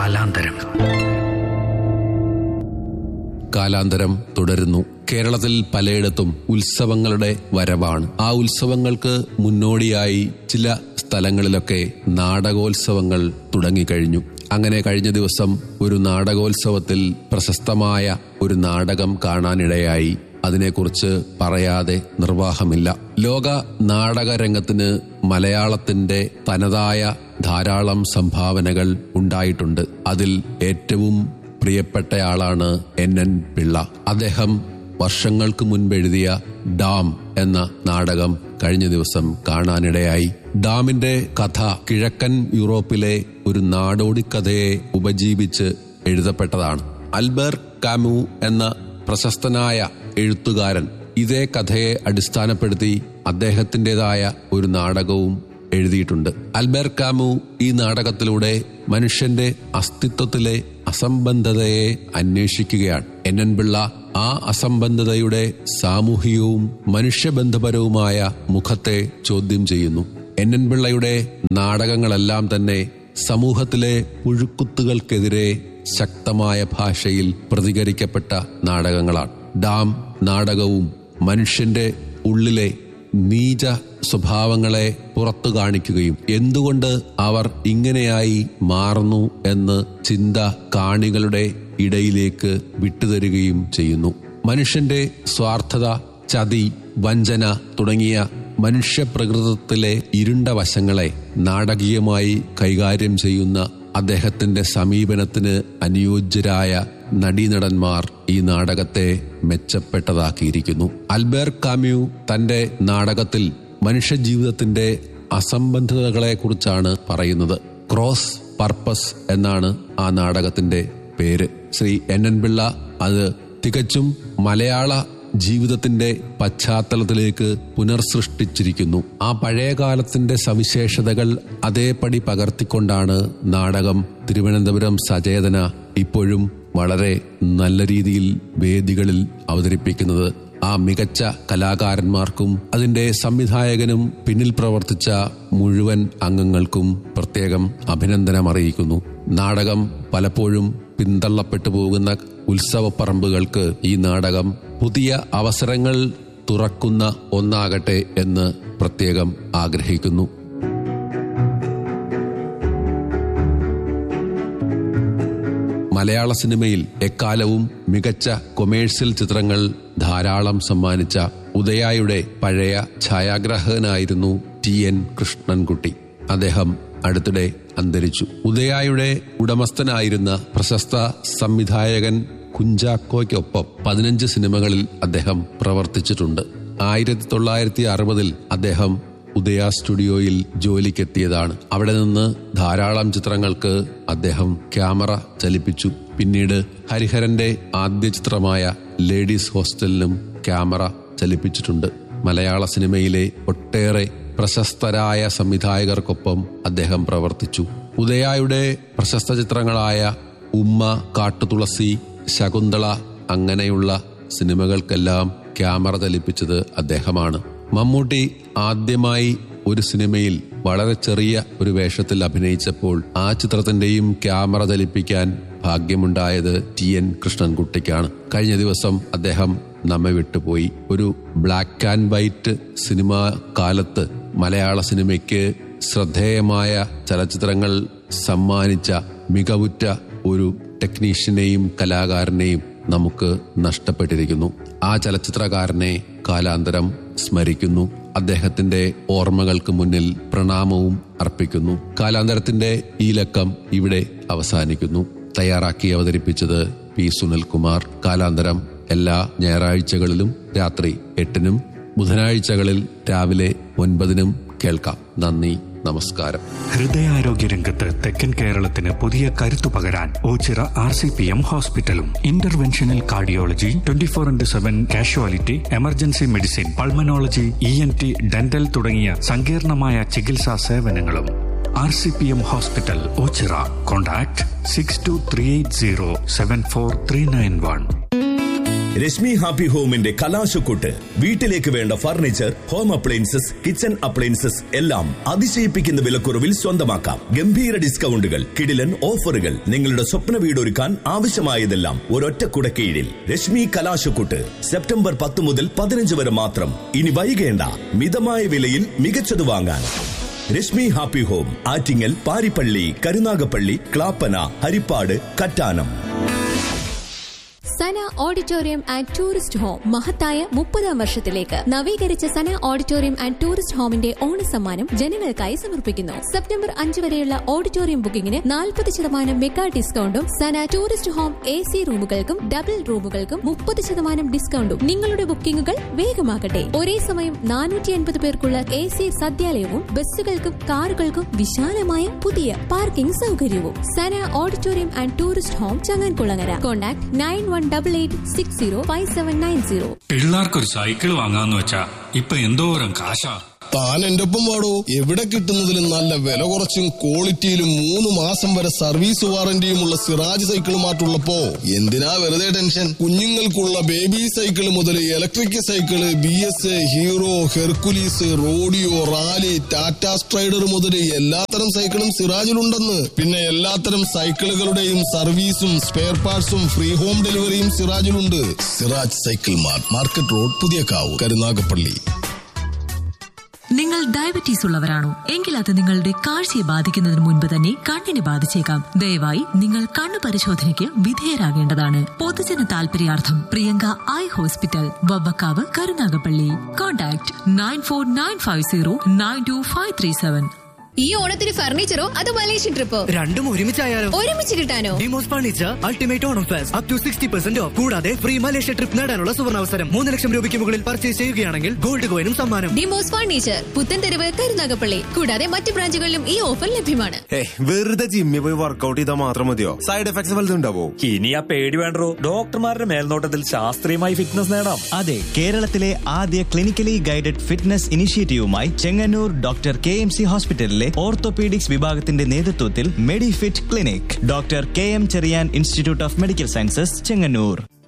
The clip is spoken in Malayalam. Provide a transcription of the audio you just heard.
കാലാന്തരം കാലാന്തരം തുടരുന്നു കേരളത്തിൽ പലയിടത്തും ഉത്സവങ്ങളുടെ വരവാണ് ആ ഉത്സവങ്ങൾക്ക് മുന്നോടിയായി ചില സ്ഥലങ്ങളിലൊക്കെ നാടകോത്സവങ്ങൾ തുടങ്ങിക്കഴിഞ്ഞു അങ്ങനെ കഴിഞ്ഞ ദിവസം ഒരു നാടകോത്സവത്തിൽ പ്രശസ്തമായ ഒരു നാടകം കാണാനിടയായി അതിനെക്കുറിച്ച് പറയാതെ നിർവാഹമില്ല ലോക നാടകരംഗത്തിന് മലയാളത്തിന്റെ തനതായ ധാരാളം സംഭാവനകൾ ഉണ്ടായിട്ടുണ്ട് അതിൽ ഏറ്റവും പ്രിയപ്പെട്ടയാളാണ് എൻ എൻ പിള്ള അദ്ദേഹം വർഷങ്ങൾക്ക് മുൻപ് എഴുതിയ ഡാം എന്ന നാടകം കഴിഞ്ഞ ദിവസം കാണാനിടയായി ഡാമിന്റെ കഥ കിഴക്കൻ യൂറോപ്പിലെ ഒരു നാടോടിക്കഥയെ ഉപജീവിച്ച് എഴുതപ്പെട്ടതാണ് അൽബർ കാമു എന്ന പ്രശസ്തനായ എഴുത്തുകാരൻ ഇതേ കഥയെ അടിസ്ഥാനപ്പെടുത്തി അദ്ദേഹത്തിൻ്റെതായ ഒരു നാടകവും എഴുതിയിട്ടുണ്ട് അൽബർ കാമു ഈ നാടകത്തിലൂടെ മനുഷ്യന്റെ അസ്തിത്വത്തിലെ അസംബന്ധതയെ അന്വേഷിക്കുകയാണ് എൻ എൻ പിള്ള ആ അസംബന്ധതയുടെ സാമൂഹികവും മനുഷ്യബന്ധപരവുമായ മുഖത്തെ ചോദ്യം ചെയ്യുന്നു എൻ എൻ പിള്ളയുടെ നാടകങ്ങളെല്ലാം തന്നെ സമൂഹത്തിലെ പുഴുക്കുത്തുകൾക്കെതിരെ ശക്തമായ ഭാഷയിൽ പ്രതികരിക്കപ്പെട്ട നാടകങ്ങളാണ് ഡാം നാടകവും മനുഷ്യന്റെ ഉള്ളിലെ നീച സ്വഭാവങ്ങളെ പുറത്തു കാണിക്കുകയും എന്തുകൊണ്ട് അവർ ഇങ്ങനെയായി മാറുന്നു എന്ന് ചിന്ത കാണികളുടെ ഇടയിലേക്ക് വിട്ടുതരികയും ചെയ്യുന്നു മനുഷ്യന്റെ സ്വാർത്ഥത ചതി വഞ്ചന തുടങ്ങിയ മനുഷ്യപ്രകൃതത്തിലെ ഇരുണ്ട വശങ്ങളെ നാടകീയമായി കൈകാര്യം ചെയ്യുന്ന അദ്ദേഹത്തിന്റെ സമീപനത്തിന് അനുയോജ്യരായ നടീനടന്മാർ ഈ നാടകത്തെ മെച്ചപ്പെട്ടതാക്കിയിരിക്കുന്നു അൽബേർ കാമ്യു തന്റെ നാടകത്തിൽ മനുഷ്യജീവിതത്തിന്റെ അസംബന്ധതകളെ കുറിച്ചാണ് പറയുന്നത് ക്രോസ് പർപ്പസ് എന്നാണ് ആ നാടകത്തിന്റെ പേര് ശ്രീ എൻ എൻ പിള്ള അത് തികച്ചും മലയാള ജീവിതത്തിന്റെ പശ്ചാത്തലത്തിലേക്ക് പുനർസൃഷ്ടിച്ചിരിക്കുന്നു ആ പഴയ കാലത്തിന്റെ സവിശേഷതകൾ അതേപടി പകർത്തിക്കൊണ്ടാണ് നാടകം തിരുവനന്തപുരം സചേതന ഇപ്പോഴും വളരെ നല്ല രീതിയിൽ വേദികളിൽ അവതരിപ്പിക്കുന്നത് ആ മികച്ച കലാകാരന്മാർക്കും അതിന്റെ സംവിധായകനും പിന്നിൽ പ്രവർത്തിച്ച മുഴുവൻ അംഗങ്ങൾക്കും പ്രത്യേകം അഭിനന്ദനം അറിയിക്കുന്നു നാടകം പലപ്പോഴും പിന്തള്ളപ്പെട്ടു പോകുന്ന ഉത്സവപ്പറമ്പുകൾക്ക് ഈ നാടകം പുതിയ അവസരങ്ങൾ തുറക്കുന്ന ഒന്നാകട്ടെ എന്ന് പ്രത്യേകം ആഗ്രഹിക്കുന്നു മലയാള സിനിമയിൽ എക്കാലവും മികച്ച കൊമേഴ്സ്യൽ ചിത്രങ്ങൾ ധാരാളം സമ്മാനിച്ച ഉദയായുടെ പഴയ ഛായാഗ്രാഹകനായിരുന്നു ടി എൻ കൃഷ്ണൻകുട്ടി അദ്ദേഹം അടുത്തിടെ അന്തരിച്ചു ഉദയായുടെ ഉടമസ്ഥനായിരുന്ന പ്രശസ്ത സംവിധായകൻ കുഞ്ചാക്കോയ്ക്കൊപ്പം പതിനഞ്ച് സിനിമകളിൽ അദ്ദേഹം പ്രവർത്തിച്ചിട്ടുണ്ട് ആയിരത്തി തൊള്ളായിരത്തി അറുപതിൽ അദ്ദേഹം ഉദയ സ്റ്റുഡിയോയിൽ ജോലിക്കെത്തിയതാണ് അവിടെ നിന്ന് ധാരാളം ചിത്രങ്ങൾക്ക് അദ്ദേഹം ക്യാമറ ചലിപ്പിച്ചു പിന്നീട് ഹരിഹരന്റെ ആദ്യ ചിത്രമായ ലേഡീസ് ഹോസ്റ്റലിനും ക്യാമറ ചലിപ്പിച്ചിട്ടുണ്ട് മലയാള സിനിമയിലെ ഒട്ടേറെ പ്രശസ്തരായ സംവിധായകർക്കൊപ്പം അദ്ദേഹം പ്രവർത്തിച്ചു ഉദയായുടെ പ്രശസ്ത ചിത്രങ്ങളായ ഉമ്മ കാട്ടുതുളസി ശകുന്തള അങ്ങനെയുള്ള സിനിമകൾക്കെല്ലാം ക്യാമറ ചലിപ്പിച്ചത് അദ്ദേഹമാണ് മമ്മൂട്ടി ആദ്യമായി ഒരു സിനിമയിൽ വളരെ ചെറിയ ഒരു വേഷത്തിൽ അഭിനയിച്ചപ്പോൾ ആ ചിത്രത്തിന്റെയും ക്യാമറ ചലിപ്പിക്കാൻ ഭാഗ്യമുണ്ടായത് ടി എൻ കൃഷ്ണൻകുട്ടിക്കാണ് കഴിഞ്ഞ ദിവസം അദ്ദേഹം നമ്മെ വിട്ടുപോയി ഒരു ബ്ലാക്ക് ആൻഡ് വൈറ്റ് സിനിമ കാലത്ത് മലയാള സിനിമയ്ക്ക് ശ്രദ്ധേയമായ ചലച്ചിത്രങ്ങൾ സമ്മാനിച്ച മികവുറ്റ ഒരു ടെക്നീഷ്യനെയും കലാകാരനെയും നമുക്ക് നഷ്ടപ്പെട്ടിരിക്കുന്നു ആ ചലച്ചിത്രകാരനെ കാലാന്തരം സ്മരിക്കുന്നു അദ്ദേഹത്തിന്റെ ഓർമ്മകൾക്ക് മുന്നിൽ പ്രണാമവും അർപ്പിക്കുന്നു കാലാന്തരത്തിന്റെ ഈ ലക്കം ഇവിടെ അവസാനിക്കുന്നു തയ്യാറാക്കി അവതരിപ്പിച്ചത് പി സുനിൽകുമാർ കാലാന്തരം എല്ലാ ഞായറാഴ്ചകളിലും രാത്രി എട്ടിനും ബുധനാഴ്ചകളിൽ രാവിലെ ഒൻപതിനും കേൾക്കാം നന്ദി നമസ്കാരം ഹൃദയാരോഗ്യ രംഗത്ത് തെക്കൻ കേരളത്തിന് പുതിയ കരുത്തു പകരാൻ Ochira R C P M ഹോസ്പിറ്റലും interventional cardiology twenty four into seven casualty emergency medicine pulmonology E N T dental തുടങ്ങിയ സങ്കീർണമായ ചികിത്സാ സേവനങ്ങളും R C P M hospital Ochira contact six two three eight zero seven four three nine one Rashmi happy ഹോമിന്റെ കലാശക്കൊട്ട് വീട്ടിലേക്ക് വേണ്ട furniture home appliances kitchen appliances എല്ലാം അതിശയിപ്പിക്കുന്ന വിലക്കുറവിൽ സ്വന്തമാക്കാം ഗംഭീര ഡിസ്കൗണ്ടുകൾ കിടിലൻ ഓഫറുകൾ നിങ്ങളുടെ സ്വപ്ന വീടൊരുക്കാൻ ആവശ്യമായതെല്ലാം ഒരൊറ്റ കുടക്കീഴിൽ രശ്മി കലാശക്കൊട്ട് സെപ്റ്റംബർ പത്ത് മുതൽ പതിനഞ്ച് വരെ മാത്രം ഇനി വൈകേണ്ട മിതമായ വിലയിൽ മികച്ചത് വാങ്ങാൻ Rashmi happy home Attingal Paripally Karunagappally Clappana Haripad Kattanam Sana auditorium and tourist home മഹത്തായ മുപ്പതാം വർഷത്തിലേക്ക് നവീകരിച്ച സന ഓഡിറ്റോറിയം ആൻഡ് ടൂറിസ്റ്റ് ഹോമിന്റെ ഓണസമ്മാനം ജനങ്ങൾക്കായി സമർപ്പിക്കുന്നു സെപ്റ്റംബർ അഞ്ച് വരെയുള്ള ഓഡിറ്റോറിയം ബുക്കിംഗിന് നാൽപ്പത് ശതമാനം മെഗാ ഡിസ്കൗണ്ടും Sana tourist home A C റൂമുകൾക്കും ഡബിൾ റൂമുകൾക്കും മുപ്പത് ശതമാനം ഡിസ്കൗണ്ടും നിങ്ങളുടെ ബുക്കിംഗുകൾ വേഗമാകട്ടെ ഒരേ സമയം നാനൂറ്റി അൻപത് പേർക്കുള്ള എ സി സദ്യാലയവും ബസ്സുകൾക്കും കാറുകൾക്കും വിശാലമായ പുതിയ പാർക്കിംഗ് സൗകര്യവും Sana auditorium and tourist home Changankulangara contact nine one double eight six zero five seven nine zero പിള്ളേർക്കൊരു സൈക്കിൾ വാങ്ങാന്ന് വെച്ചാ ഇപ്പൊ എന്തോരം കാശാ താൻ എന്റെ ഒപ്പം വാടോ എവിടെ കിട്ടുന്നതിലും നല്ല വില കുറച്ചും ക്വാളിറ്റിയിലും മൂന്ന് മാസം വരെ സർവീസ് വാറന്റിയുമുള്ള സിറാജ് സൈക്കിൾ മാറ്റുള്ളപ്പോ എന്തിനാ വെറുതെ ടെൻഷൻ കുഞ്ഞുങ്ങൾക്കുള്ള ബേബി സൈക്കിൾ മുതൽ electric cycle B S Hero Hercules Roadeo Rally Tata Stryder മുതൽ എല്ലാത്തരം സൈക്കിളും സിറാജിലുണ്ടെന്ന് പിന്നെ എല്ലാത്തരം സൈക്കിളുകളുടെയും സർവീസും സ്പെയർ പാർട്സും ഫ്രീ ഹോം ഡെലിവറിയും സിറാജിലുണ്ട് Siraj cycle mart market road Puthiyakavu Karunagappally നിങ്ങൾ ഡയബറ്റീസ് ഉള്ളവരാണോ എങ്കിൽ അത് നിങ്ങളുടെ കാഴ്ചയെ ബാധിക്കുന്നതിന് മുൻപ് തന്നെ കണ്ണിനെ ബാധിച്ചേക്കാം ദയവായി നിങ്ങൾ കണ്ണു പരിശോധനയ്ക്ക് വിധേയരാകേണ്ടതാണ് പൊതുജന താൽപര്യാർത്ഥം Priyanka eye hospital Vavvakkavu Karunagappally contact nine four nine five zero nine two five three seven ഈ ഓണത്തിന് ഫർണിച്ചറോ അതോ മലേഷ്യൻ ട്രിപ്പോ രണ്ടും ഒരുമിച്ചായാലോ ഒരുമിച്ച് കിട്ടാനോ Demos furniture ultimate Onam fest up to sixty percent off കൂടാതെ ഫ്രീ മലേഷ്യ ട്രിപ്പ് നേടാനുള്ള സുവർണാവസരം മൂന്ന് ലക്ഷം രൂപയ്ക്ക് മുകളിൽ പർച്ചേസ് ചെയ്യുകയാണെങ്കിൽ ഗോൾഡ് കോയിനും സമ്മാനം ഡിമോസ് ഫർണിച്ചർ പുത്തൻതെരുവ് കരുനാഗപ്പള്ളി കൂടാതെ മറ്റു ബ്രാഞ്ചുകളിലും ഈ ഓഫർ ലഭ്യമാണ് ഏ വെറുതെ ജിമ്മിൽ പോയി വർക്കൗട്ട് ചെയ്താൽ മാത്രം മതിയോ സൈഡ് എഫക്ട്സ് വല്ലതും ഉണ്ടാവോ ഇനി ആ പേടി വേണ്ടോ ഡോക്ടർമാരുടെ മേൽനോട്ടത്തിൽ ശാസ്ത്രീയമായി ഫിറ്റ്നസ് നേടാം അതെ കേരളത്തിലെ ആദ്യ ക്ലിനിക്കലി ഗൈഡഡ് ഫിറ്റ്നസ് ഇനിഷ്യേറ്റീവുമായി Chengannur doctor K M C ഹോസ്പിറ്റലിലെ ഓർത്തോപീഡിക്സ് വിഭാഗത്തിന്റെ നേതൃത്വത്തിൽ Medifit clinic doctor K M Cherian institute of medical sciences Chengannur